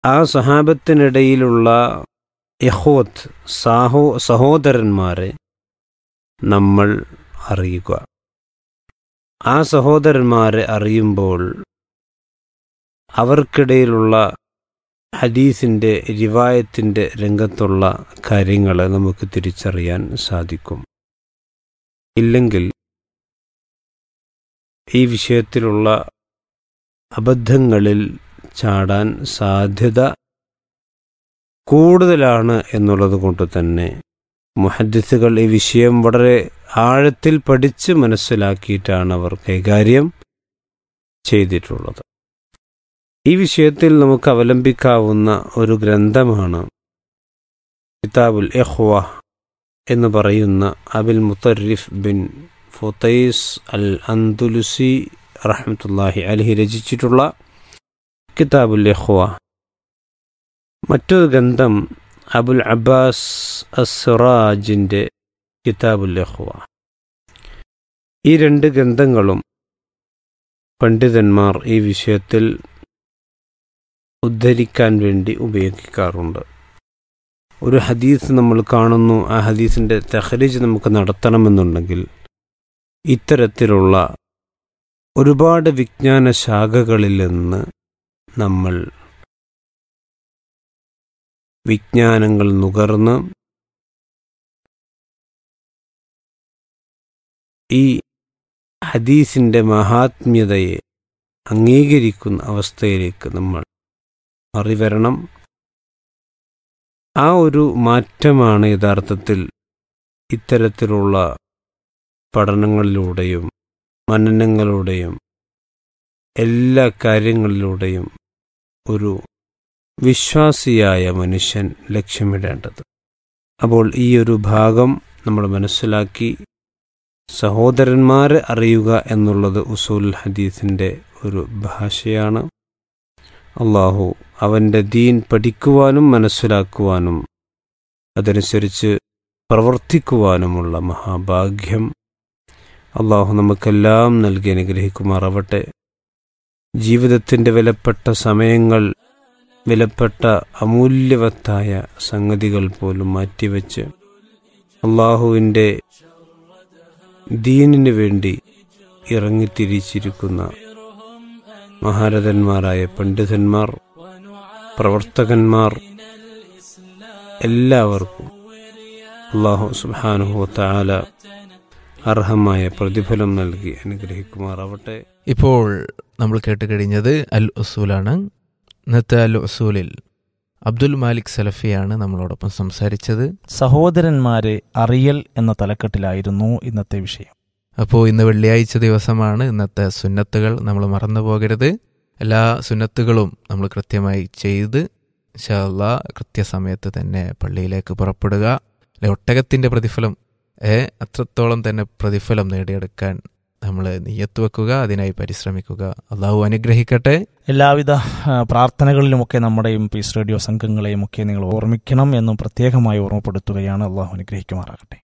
ആ സഹാബത്തിനിടയിലുള്ള യഹോത്ത് സാഹോ സഹോദരന്മാരെ നമ്മൾ അറിയുക ആ സഹോദരന്മാരെ അറിയുമ്പോൾ അവർക്കിടയിലുള്ള ഹദീസിൻ്റെ റിവായത്തിൻ്റെ രംഗത്തുള്ള കാര്യങ്ങൾ നമുക്ക് തിരിച്ചറിയാൻ സാധിക്കും ഇല്ലെങ്കിൽ ഈ വിഷയത്തിലുള്ള അബദ്ധങ്ങളിൽ ചാടാൻ സാധ്യത കൂടുതലാണ് എന്നുള്ളത് കൊണ്ട് തന്നെ മുഹദ്ദിസുകൾ ഈ വിഷയം വളരെ ആഴത്തിൽ പഠിച്ച് മനസ്സിലാക്കിയിട്ടാണ് അവർ കൈകാര്യം ചെയ്തിട്ടുള്ളത് ഈ വിഷയത്തിൽ നമുക്ക് അവലംബിക്കാവുന്ന ഒരു ഗ്രന്ഥമാണ് കിതാബുൽ എഹ്വ എന്ന് പറയുന്ന അബിൽ മുത്തറിഫ് ബിൻ ഫുത്തൈസ് അൽ അന്തുലുസി റഹ്മത്തുല്ലാഹി അലഹി രചിച്ചിട്ടുള്ള കിതാബുൽ എഹ്വ മറ്റൊരു ഗ്രന്ഥം അബുൽ അബ്ബാസ് അസ്റാജിൻ്റെ കിതാബുൽ എഹ്വ ഈ രണ്ട് ഗ്രന്ഥങ്ങളും പണ്ഡിതന്മാർ ഈ വിഷയത്തിൽ ഉദ്ധരിക്കാൻ വേണ്ടി ഉപയോഗിക്കാറുണ്ട് ഒരു ഹദീസ് നമ്മൾ കാണുന്നു ആ ഹദീസിൻ്റെ തെഹരീജ് നമുക്ക് നടത്തണമെന്നുണ്ടെങ്കിൽ ഇത്തരത്തിലുള്ള ഒരുപാട് വിജ്ഞാന ശാഖകളിൽ നിന്ന് നമ്മൾ വിജ്ഞാനങ്ങൾ നുകർന്ന് ഈ ഹദീസിൻ്റെ മഹാത്മ്യതയെ അംഗീകരിക്കുന്ന അവസ്ഥയിലേക്ക് നമ്മൾ അറിവരണം ആ ഒരു മാറ്റമാണ് യഥാർത്ഥത്തിൽ ഇത്തരത്തിലുള്ള പഠനങ്ങളിലൂടെയും മനനങ്ങളിലൂടെയും എല്ലാ കാര്യങ്ങളിലൂടെയും ഒരു വിശ്വാസിയായ മനുഷ്യൻ ലക്ഷ്യമിടേണ്ടത് അപ്പോൾ ഈ ഒരു ഭാഗം നമ്മൾ മനസ്സിലാക്കി സഹോദരന്മാരെ അറിയുക എന്നുള്ളത് ഉസൂൽ ഹദീസിൻ്റെ ഒരു ഭാഷയാണ് അള്ളാഹു അവൻ്റെ ദീൻ പഠിക്കുവാനും മനസ്സിലാക്കുവാനും അതനുസരിച്ച് പ്രവർത്തിക്കുവാനുമുള്ള മഹാഭാഗ്യം അള്ളാഹു നമുക്കെല്ലാം നൽകി അനുഗ്രഹിക്കുമാറാവട്ടെ ജീവിതത്തിൻ്റെ വിലപ്പെട്ട സമയങ്ങൾ വിലപ്പെട്ട അമൂല്യവത്തായ സംഗതികൾ പോലും മാറ്റിവെച്ച് അള്ളാഹുവിൻ്റെ ദീനിന് വേണ്ടി ഇറങ്ങിത്തിരിച്ചിരിക്കുന്ന മഹാരഥന്മാരായ പണ്ഡിതന്മാർ പ്രവർത്തകന്മാർ എല്ലാവർക്കും അള്ളാഹു സുബാനുഹു താല അർഹമായ പ്രതിഫലം നൽകി അനുഗ്രഹിക്കുമാറാവട്ടെ ഇപ്പോൾ നമ്മൾ കേട്ട് കഴിഞ്ഞത് അൽ ഉസൂലാണ് ഇന്നത്തെ അൽ ഉസൂലിൽ അബ്ദുൽ മാലിക് സലഫിയാണ് നമ്മളോടൊപ്പം സംസാരിച്ചത് സഹോദരന്മാരെ അറിയൽ എന്ന തലക്കെട്ടിലായിരുന്നു ഇന്നത്തെ വിഷയം അപ്പോൾ ഇന്ന് വെള്ളിയാഴ്ച ദിവസമാണ് ഇന്നത്തെ സുന്നത്തുകൾ നമ്മൾ മറന്നു പോകരുത് എല്ലാ സുന്നത്തുകളും നമ്മൾ കൃത്യമായി ചെയ്ത് ഇൻഷാല്ല കൃത്യസമയത്ത് തന്നെ പള്ളിയിലേക്ക് പുറപ്പെടുക അല്ലെ ഒട്ടകത്തിൻ്റെ പ്രതിഫലം ഏ അത്രത്തോളം തന്നെ പ്രതിഫലം നേടിയെടുക്കാൻ നമ്മൾ നെയ്യത്ത് വെക്കുക അതിനായി പരിശ്രമിക്കുക അള്ളാഹു അനുഗ്രഹിക്കട്ടെ എല്ലാവിധ ആ, പ്രാർത്ഥനകളിലുമൊക്കെ നമ്മുടെയും പീസ് റേഡിയോ സംഘങ്ങളെയും ഒക്കെ നിങ്ങൾ ഓർമ്മിക്കണം എന്നും പ്രത്യേകമായി ഓർമ്മപ്പെടുത്തുകയാണ് അള്ളാഹു അനുഗ്രഹിക്കുമാറാകട്ടെ